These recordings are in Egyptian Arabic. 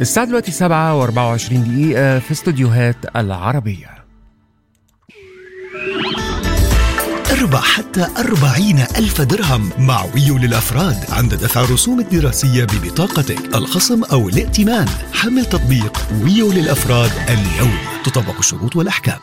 الساعة دلوقتي 7 و24 دقيقة في استوديوهات العربية اربح حتى أربعين ألف درهم مع ويو للأفراد عند دفع الرسوم الدراسية ببطاقتك الخصم أو الائتمان حمل تطبيق ويو للأفراد اليوم تطبق الشروط والأحكام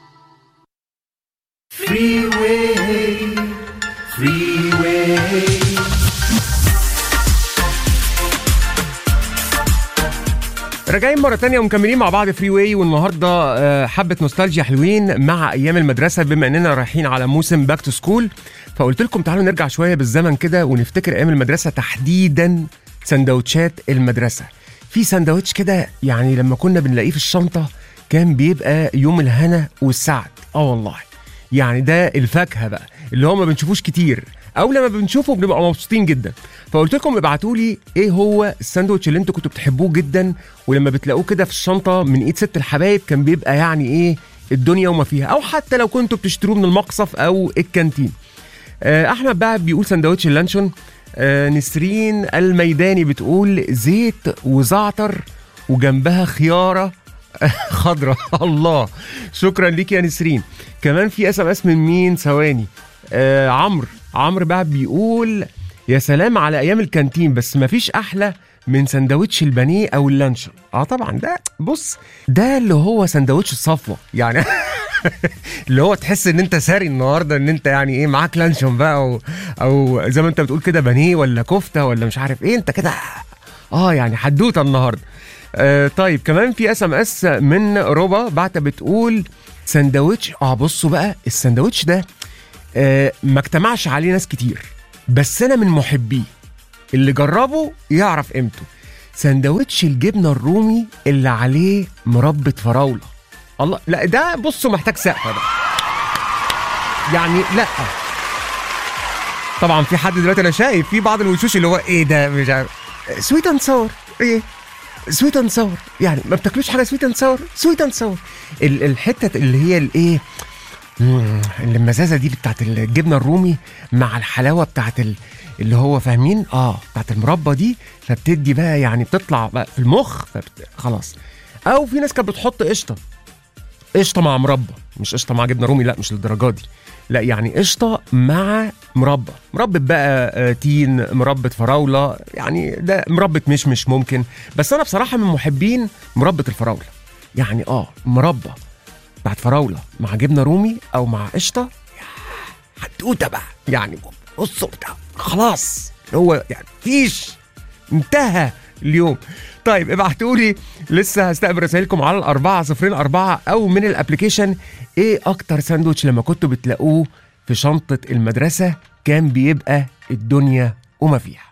راجعين مرة تانية ومكملين مع بعض فري واي والنهاردة آه، حبة نوستالجيا حلوين مع أيام المدرسة بما إننا رايحين على موسم باك تو سكول فقلت لكم تعالوا نرجع شوية بالزمن كده ونفتكر أيام المدرسة تحديدا سندوتشات المدرسة في سندوتش كده يعني لما كنا بنلاقيه في الشنطة كان بيبقى يوم الهنا والسعد اه والله يعني ده الفاكهه بقى اللي هو ما بنشوفوش كتير او لما بنشوفه بنبقى مبسوطين جدا فقلت لكم ابعتوا لي ايه هو الساندوتش اللي انتوا كنتوا بتحبوه جدا ولما بتلاقوه كده في الشنطه من ايد ست الحبايب كان بيبقى يعني ايه الدنيا وما فيها او حتى لو كنتوا بتشتروه من المقصف او الكانتين آه، احمد بقى بيقول سندوتش اللانشون آه، نسرين الميداني بتقول زيت وزعتر وجنبها خياره خضرة الله شكرا ليك يا نسرين كمان في اس ام اس من مين ثواني آه عمرو عمرو بقى بيقول يا سلام على ايام الكانتين بس مفيش احلى من سندوتش البانيه او اللانشون اه طبعا ده بص ده اللي هو سندوتش الصفوه يعني اللي هو تحس ان انت ساري النهارده ان انت يعني ايه معاك لانشون بقى او او زي ما انت بتقول كده بانيه ولا كفته ولا مش عارف ايه انت كده اه يعني حدوته النهارده آه طيب كمان في اس ام اس من ربا بعت بتقول سندوتش اه بصوا بقى السندوتش ده آه ما اجتمعش عليه ناس كتير بس انا من محبيه اللي جربه يعرف قيمته سندوتش الجبنه الرومي اللي عليه مربى فراوله الله لا ده بصوا محتاج سقفه ده يعني لا طبعا في حد دلوقتي انا شايف في بعض الوشوش اللي هو ايه ده مش عارف سويت اند ساور ايه سويت اند ساور يعني ما بتاكلوش حاجه سويت اند ساور سويت اند ساور الحته اللي هي الايه مم، اللي المزازه دي بتاعت الجبنه الرومي مع الحلاوه بتاعت ال... اللي هو فاهمين اه بتاعت المربى دي فبتدي بقى يعني بتطلع بقى في المخ فبت... خلاص او في ناس كانت بتحط قشطه قشطه مع مربى مش قشطه مع جبنه رومي لا مش للدرجه دي لا يعني قشطه مع مربى مربى بقى آه، تين مربى فراوله يعني ده مربى مشمش ممكن بس انا بصراحه من محبين مربى الفراوله يعني اه مربى بعد فراوله مع جبنه رومي او مع قشطه يا حدوته بقى يعني بصوا بتاع خلاص هو يعني فيش انتهى اليوم طيب ابعتوا لي لسه هستقبل رسائلكم على الأربعة صفرين أربعة أو من الأبليكيشن إيه أكتر ساندوتش لما كنتوا بتلاقوه في شنطة المدرسة كان بيبقى الدنيا وما فيها